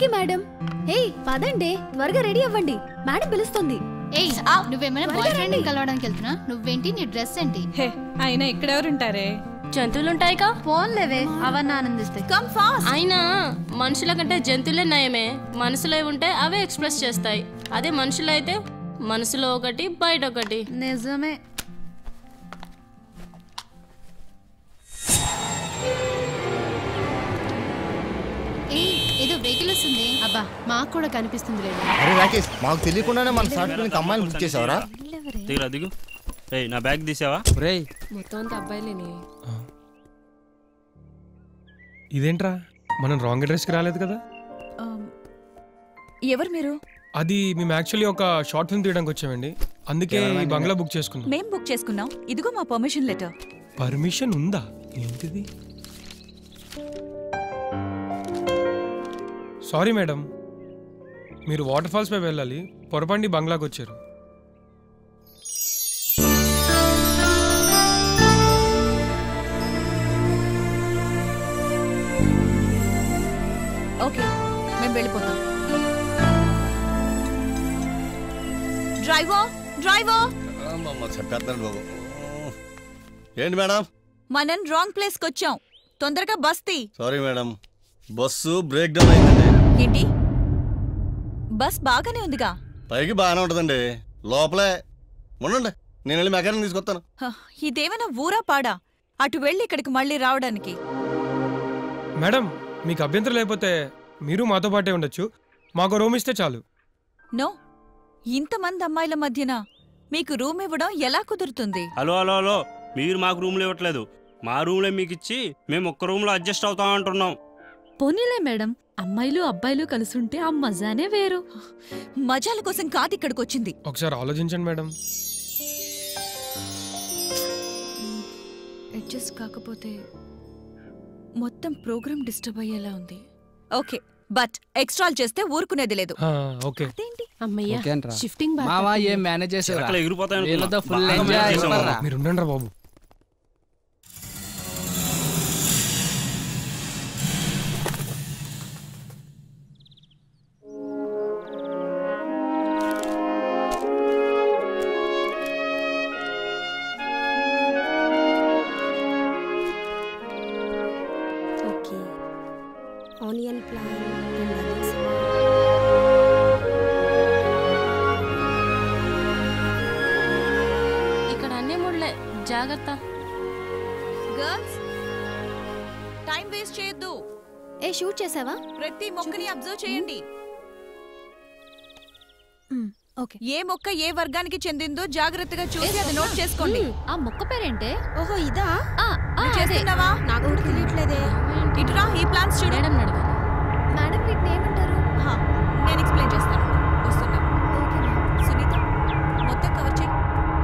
Okay madam హే పదండి త్వరగా ready అవ్వండి మేడం పిలుస్తుంది ఏయ్ నువ్వేమైనా బాయ్ ఫ్రెండ్ కలవడానికి వెళ్తున్నా నువ్వేంటి నీ డ్రెస్ ఏంటి హే అయినా ఇక్కడెవరుంటారే జంతువులుంటాయిగా ఫోన్లేవే అవన్నీ ఆనందిస్తాయి కమ్ ఫాస్ట్ అయినా మనుషుల కంటే జంతువులే నయమే మనసులో ఉంటే అవే ఎక్స్ప్రెస్ చేస్తాయి అదే మనుషులు అయితే మనసులో ఒకటి బయట ఒకటి నిజమే ఏయ్ ఏదో వెహికల్ వస్తుంది అబ్బా మాకు కూడా కనిపిస్తుంది లేదు అరే రాకేష్ మాకు తెలియకుండానే మన షార్ట్ ఫిల్మ్ అమ్మాయిని బుక్ చేసావరా దిగురా దిగు రేయ్ నా బ్యాగ్ తీసావా రేయ్ మొత్తం అంతా అబ్బాయిలేని ఇదేంట్రా మనం రాంగ్ అడ్రస్కి రాలేదు కదా ఎవరు మీరు అది మేము యాక్చువల్లీ ఒక షార్ట్ ఫిల్మ్ తీయడానికి వచ్చామండి అందుకే ఈ బంగ్లా బుక్ చేసుకున్నాం మేం బుక్ చేసుకున్నాం ఇదిగో మా పర్మిషన్ లెటర్ పర్మిషన్ ఉందా ఏంటిది సారీ మేడం మీరు వాటర్ ఫాల్స్ పై వెళ్ళాలి పొరపండి బంగ్లాకి వచ్చారు ఓకే మేము వెళ్ళిపోతాం డ్రైవర్ డ్రైవర్ చెప్పేస్తాను బాబు ఏంటి మేడం మనం రాంగ్ ప్లేస్ కి వచ్చాం తొందరగా బస్తీ sorry madam bus break down అయిందండి ఏంటి బస్ బాగానే ఉందిగా పైకి బాగానే ఉంటుందండి లోపలే ఉండండి నేను వెళ్ళి మెకానిక్ తీసుకొస్తాను హ, ఇదేమైనా ఊరా పాడా అటు వెళ్ళి ఇక్కడికి మళ్ళీ రావడానికి మేడం మీకు అభ్యంతరం లేకపోతే మీరు మాతో పాటే ఉండొచ్చు మాకు రూమ్ ఇస్తే చాలు నో ఇంతమంది అమ్మాయిల మధ్యన మీకు రూమ్ ఇవ్వడం ఎలా కుదురుతుంది హలో హలో హలో మీరు మాకు రూమ్లో ఇవ్వట్లేదు మా రూమ్లో మీకు ఇచ్చి మేము ఒక్క రూమ్లో అడ్జస్ట్ అవుతాం అంటున్నాం పోనీలే మేడం అమ్మాయిలు అబ్బాయిలు కలుసుంటే ఆ మజానే వేరు మజాల కోసం కాదు ఇక్కడికి వచ్చింది ఒకసారి ఆలోచించండి మేడం అడ్జస్ట్ కాకపోతే మొత్తం ప్రోగ్రామ్ డిస్టర్బ్ అయ్యేలా ఉంది ఓకే బట్ ఎక్స్ట్రాల్ చేస్తే ఊరుకునేది లేదు ఆ, ఓకే అమ్మయ్య ఓకేంట్రా షిఫ్టింగ్ బాగా మావా ఏం మేనేజ్ చేసేవరా చిలకలు ఎగిరిపోతాయి వీళ్ళతో అనుకున్నా. ఫుల్ బాగా ఎంజాయ్ manage చేసాం అయిపోరా. మీరు ఉండండి బాబు okay onion plan and others ఇక్కడ అన్నీ ముళ్ళే జాగ్రత్త గర్ల్స్ టైం వేస్ట్ చేయొద్దు ఏ షూట్ చేసావా ప్రతి మొక్కని అబ్జర్వ్ చేయండి ఓకే ఏ మొక్క ఏ వర్గానికి చెందిందో జాగ్రత్తగా చూసి అది నోట్ చేసుకోండి ఆ మొక్క పేరేంటే ఓహో ఇదా ఆ, ఆ, నువ్వు అదే. చేస్తున్నావా నాకు కూడా తెలియట్లేదే ఇటురా ఈ ప్లాన్స్ చూడు మేడం నడవాలి మేడం వీటిని ఏమంటారు హా, నేను ఎక్స్ప్లెయిన్ చేస్తాను వస్తున్నా ఓకే మ్యామ్ సునీత మొత్తం కవర్ చేయి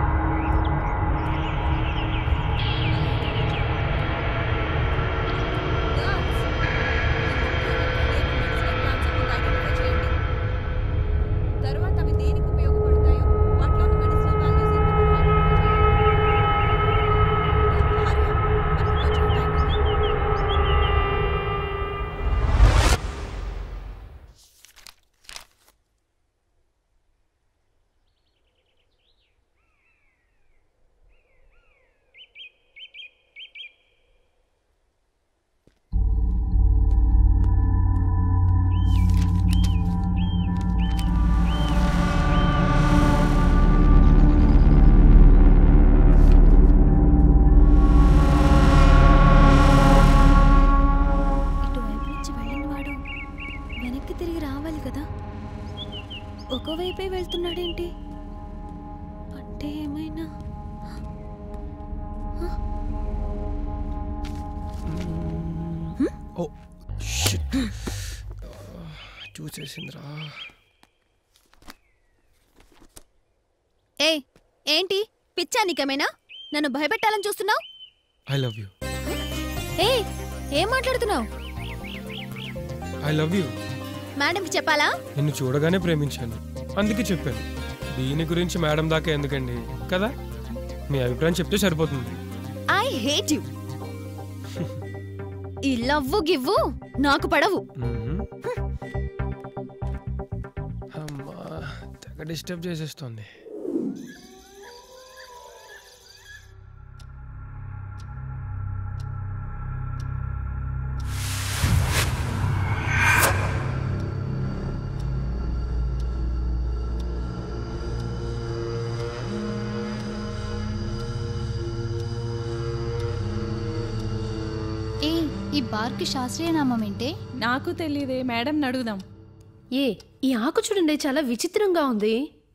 Girls, ఈ మొక్కలకు ఏ medicinal plants ఉందో identify చేయండి. తరువాత అవి దేనికి ఉపయోగపడతాయో వాటిలోని మెడిసినల్ వాల్యూస్ ఏంటో మనం ఐడెంటిఫై చేయాలి హరి మనకి కొంచెం టైం ఉంది ఇటువైపు నుంచి వెళ్ళిన వాడు వెనక్కి తిరిగి రావాలి కదా ఒకవైపే వెళ్తున్నాడేంటి అంటే ఏమైనా ఓ షిట్ చూసేసిందిరా ఏ ఏంటి పిచ్చా నీకేమైనా నన్ను భయపెట్టాలని చూస్తున్నావు ఐ లవ్ యూ ఏ ఏం మాట్లాడుతున్నావు ఐ లవ్ యూ మేడంకి చెప్పాలా నిన్ను చూడగానే ప్రేమించాను అందుకే చెప్పాను దీని గురించి మేడం దాకా ఎందుకండి కదా మీ అభిప్రాయం చెప్తే సరిపోతుంది ఐ హేట్ యు ఈ లవ్వు గివ్వు నాకు పడవు మ్మ్. డిస్టర్బ్ చేసేస్తుంది ఏ ఈ బార్కి శాస్త్రీయ నామం ఏంటే నాకు తెలియదే మేడం అడుగుదాం ఏ ఈ ఆకు చూడండి చాలా విచిత్రంగా ఉంది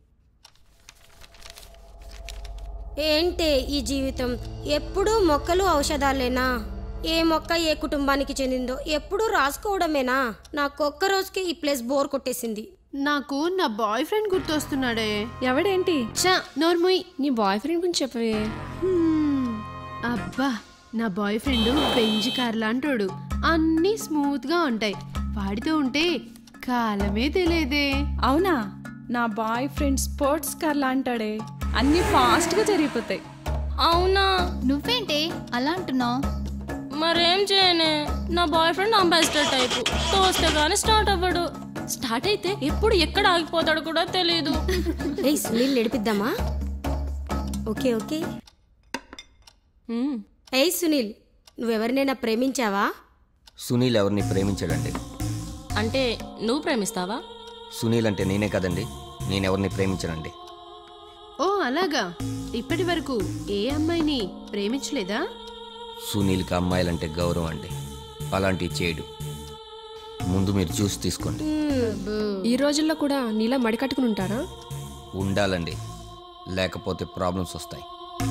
ఏంటే ఈ జీవితం ఎప్పుడూ మొక్కలు ఔషధాలేనా ఏ మొక్క ఏ కుటుంబానికి చెందిందో ఎప్పుడూ రాసుకోవడమేనా నాకొక్క రోజుకి ఈ ప్లేస్ బోర్ కొట్టేసింది నాకు నా బాయ్ ఫ్రెండ్ గుర్తొస్తున్నాడే ఎవడేంటి చా నోర్ముయ్ నీ బాయ్ ఫ్రెండ్ గురించి చెప్పవే హ్మ్. అబ్బా నా బాయ్ ఫ్రెండ్ బెంజ్ కార్ లాంటోడు అన్నీ స్మూత్ గా ఉంటాయి వాడితో ఉంటే కాలమే తెలియదే అవునా నా బాయ్ ఫ్రెండ్ స్పోర్ట్స్ కార్ లాంటాడే అన్ని ఫాస్ట్ గా జరిగిపోతాయి అవునా నువ్వేంటే అలా అంటున్నావు మరేం చేయనే నా బాయ్ ఫ్రెండ్ అంబాసిడర్ టైపు తోస్తే గానీ స్టార్ట్ అవ్వడు స్టార్ట్ అయితే ఎప్పుడు ఎక్కడ ఆగిపోతాడు కూడా తెలియదు ఏయ్ సునీల్ నడిపిద్దామా ఓకే ఓకే మ్మ్. ఏయ్ సునీల్ నువ్వెవరినైనా ప్రేమించావా సునీల్ ఎవరిని ప్రేమించాడండి అంటే నువ్వు ప్రేమిస్తావా సునీల్ అంటే నేనే కదండి నేనెవరిని ప్రేమించనండి ఓ అలాగా ఇప్పటి వరకు ఏ అమ్మాయిని ప్రేమించలేదా సునీల్కి అమ్మాయిలంటే గౌరవం అండి అలాంటివి చేయడు ముందు మీరు చూసి తీసుకోండి ఈ రోజుల్లో కూడా నీలా మడికట్టుకుని ఉంటారా ఉండాలండి లేకపోతే ప్రాబ్లమ్స్ వస్తాయి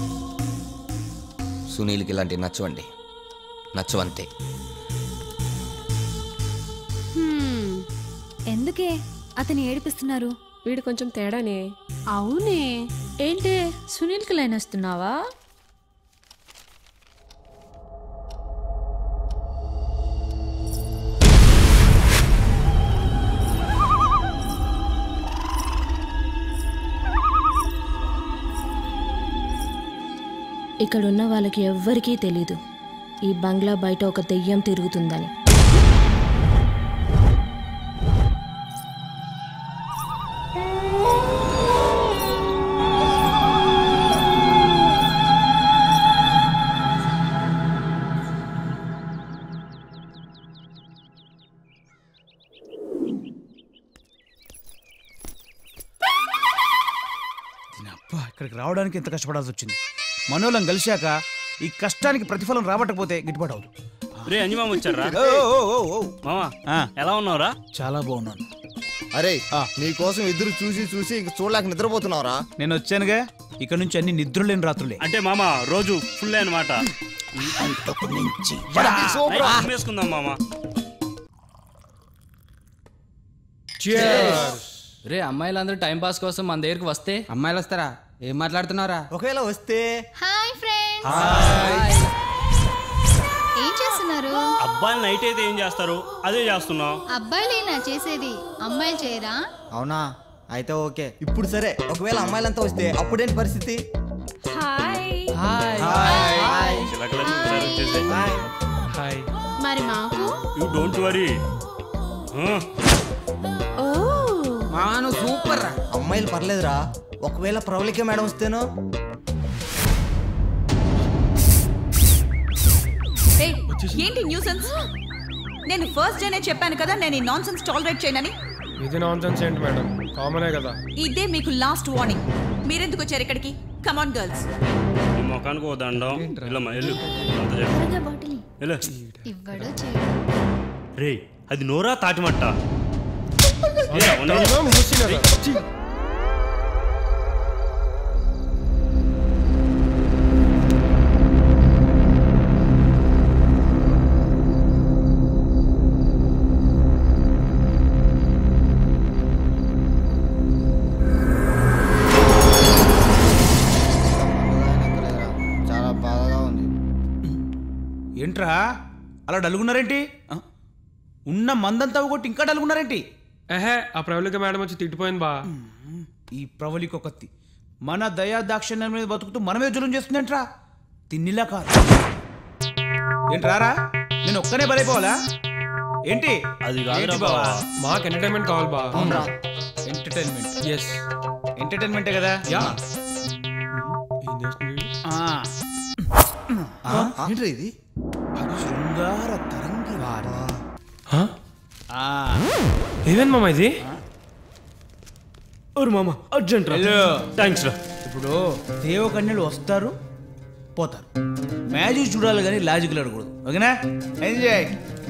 సునీల్కి ఇలాంటివి నచ్చవండి నచ్చవంతే హ్మ్. ఎందుకే అతని ఏడిపిస్తున్నారు వీడు కొంచెం తేడానే అవునే ఏంటే సునీల్కి లైన్ వస్తున్నావా ఇక్కడున్న వాళ్ళకి ఎవ్వరికీ తెలీదు ఈ బంగ్లా బయట ఒక దెయ్యం తిరుగుతుందని అబ్బా ఇక్కడికి రావడానికి ఎంత కష్టపడాల్సి వచ్చింది మనోళ్ళం కలిశాక ఈ కష్టానికి ప్రతిఫలం రాబట్టకపోతే గిట్టుబాటు అవుతుంది రే అంజమామ వచ్చారా ఓ, ఓ, ఓ, ఓ. మామా ఆ, ఎలా ఉన్నావురా చాలా బాగున్నాను అరే ఆ. నీకోసం ఇద్దరు చూసి చూసి ఇంక చూడలేక నిద్రపోతున్నావురా నేను వచ్చానుగా ఇక నుంచి అన్ని నిద్రలేని రాత్రులే అంటే మామ రోజు ఫుల్ అనమాట నుంచి వేసుకుందాం మామ రే అమ్మాయిలందరూ టైం పాస్ కోసం మన దగ్గరికి వస్తే అమ్మాయిలు వస్తారా ఏం మాట్లాడుతున్నారా ఒకవేళ వస్తే హాయ్ ఫ్రెండ్స్ ఏం చేస్తున్నారు అబ్బాయిలు నైట్ అయితే ఏం చేస్తారు అదే చేస్తున్నాం అబ్బాయిలేనా చేసేది అమ్మాయిలు చేయరా అవునా అయితే ఓకే ఇప్పుడు సరే ఒకవేళ అమ్మాయిలంతా వస్తే అప్పుడేంటి పరిస్థితి హాయ్ చిలకలు వచ్చేసాయి. హాయ్ మరి మాకు యూ డోంట్ వరీ ఓ మాను సూపర్ రా అమ్మాయిలు పర్లేదురా ఒకవేళ ప్రవళిక మేడం వస్తేనో ఏయ్, ఏంటి న్యూసెన్స్ నేను ఫస్ట్ డేనే చెప్పాను కదా నేను ఈ నాన్ సెన్స్ టాలరేట్ చేయనని ఇది నాన్ సెన్స్ ఏంటి మేడం కామనే కదా ఇదే మీకు లాస్ట్ వార్నింగ్ మీరెందుకు వచ్చారు ఇక్కడికి కమాన్ గర్ల్స్ ఈ ముఖానికి ఓ దండం వెళ్ళమ్మా వెళ్ళు అంత చెప్పు త్వరగా బాటిల్ వెళ్ళు ఇవ్వడు చేయడు రే అది నోరా తాటిమట్ట ఏ, ఉండవు. దొంగ మూసినారా? ఛీ. చాలా బాధగా ఉంది ఏంట్రా అలా డలుగున్నారేంటి ఆ? ఉన్న మందంతా కొట్టి ఇంకా డలుగున్నారేంటి ఎహే ఆ ప్రవళిక మేడం వచ్చి తిట్టిపోయింది బా ఈ ప్రవళిక కత్తి మన దయా దాక్షిణ్యం మీద బతుకుతూ మనమే జులుం చేస్తుందేంట్రా తిన్నిలా కాదు ఏంట్రారా నేను ఒక్కనే బలైపోవాలా ఏంటి అది కాదురా ఏంటి బావా? బావా. మాకు ఎంటర్టైన్మెంట్ కావాలి బా ఎంటర్టైన్మెంట్ ఎస్ ఎంటర్టైన్మెంటే కదా యా ఏంట్రా ఇది శృంగార తరంగి ఏమేం మామ ఇది ఓరు మామ అర్జెంట్ రా హలో థ్యాంక్స్ రా ఇప్పుడు దేవకన్యలు వస్తారు పోతారు మ్యాజిక్ చూడాలి కానీ లాజిక్లు అడగకూడదు ఓకేనా ఎంజాయ్